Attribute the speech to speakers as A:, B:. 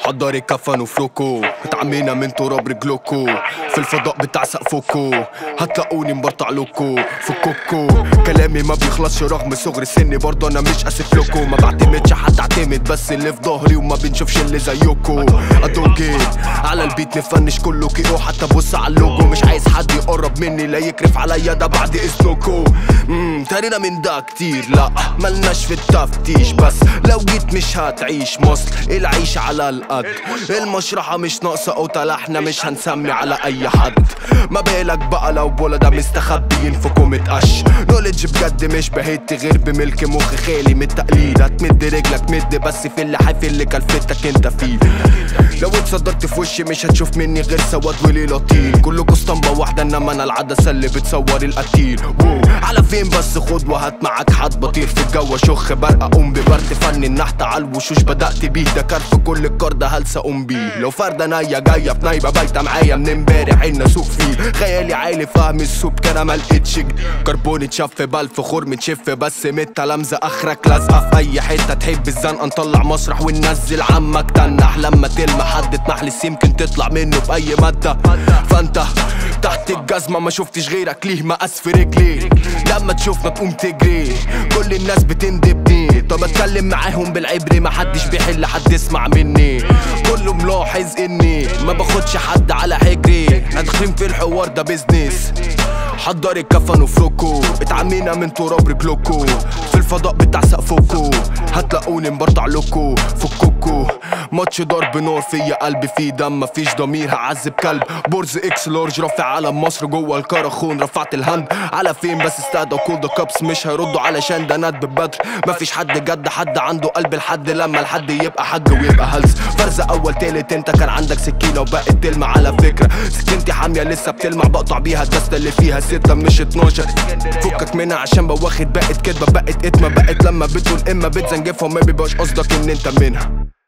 A: حضري كفن وفلوكو اتعمينا من تراب رجلوكو في الفضاء بتاع سقفوكو هتلاقوني مبرطع لوكو في الكوكو كلامي ما بيخلصش رغم صغر سني برضه انا مش اسف لكو ما بعتمدش حد اعتمد بس اللي في ظهري وما بنشوفش اللي زيكو ادوجي على البيت نفنش كله كيلو حتى بص على اللوجو مش عايز حد يقرب مني لا يكرف عليا ده بعد اذنكو امم تارينا من ده كتير لا ملناش في التفتيش بس لو جيت مش هتعيش مصر العيش على القد المشرحة مش ناقصة قوتة احنا مش هنسمي على اي حد ما بالك بقى لو بولا ده مستخبيين في كومة قش نولج بجد مش بهت غير بملك مخ خالي من التقليد هتمد رجلك مد بس في اللي حافي اللي كلفتك انت فيه لو اتصدرت في وشي مش هتشوف مني غير سواد وليلة طين كلكوا اسطمبة واحدة انما انا العدسة اللي بتصور القتيل وو. على فين بس خد وهات معاك حد بطير في الجو اشخ برقة قوم ببرد فن النحت على الوشوش بدأت بيه ده كرف كل الكارد هلسة قوم بيه لو فردة ناية جاية في نايبة بايتة معايا من امبارح عنا سوق فيه خيالي عالي فهم السوب كان ما لقيتش جديد. كربون اتشف بلف خور متشف بس متة لمزة اخرك لازقة في اي حتة تحب الزنقة نطلع مسرح وننزل عمك تنح لما تلمح حد تمحلس يمكن تطلع منه بأي مادة فانت تحت الجزمة ما شفتش غيرك ليه مقاس في رجلي لما تشوفنا تقوم تجري كل الناس بتندبني طب اتكلم معاهم بالعبري ما حدش بيحل حد يسمع مني كله ملاحظ اني ما باخدش حد على حجري احنا داخلين في الحوار ده بيزنس حضري الكفن وفلوكو اتعمينا من تراب رجلوكو في الفضاء بتاع سقفوكو هتلاقوني مبرطع لوكو فكوكو ماتش ضرب نار فيا قلبي فيه دم مفيش ضمير هعذب كلب بورز اكس لارج رافع علم مصر جوه الكراخون رفعت الهند على فين بس استهدى كل ذا كابس مش هيردوا علشان ده ند ببدر مفيش حد جد حد عنده قلب لحد لما الحد يبقى حج ويبقى هلس فرزة اول تالت انت كان عندك سكينة وبقت تلمع على فكرة سكينتي حامية لسه بتلمع بقطع بيها الدستة اللي فيها ستة مش 12 فكك منها عشان بواخد بقت كدبة بقت اتمة بقت لما بتقول اما بتزنجفها وما بيبقاش قصدك ان انت منها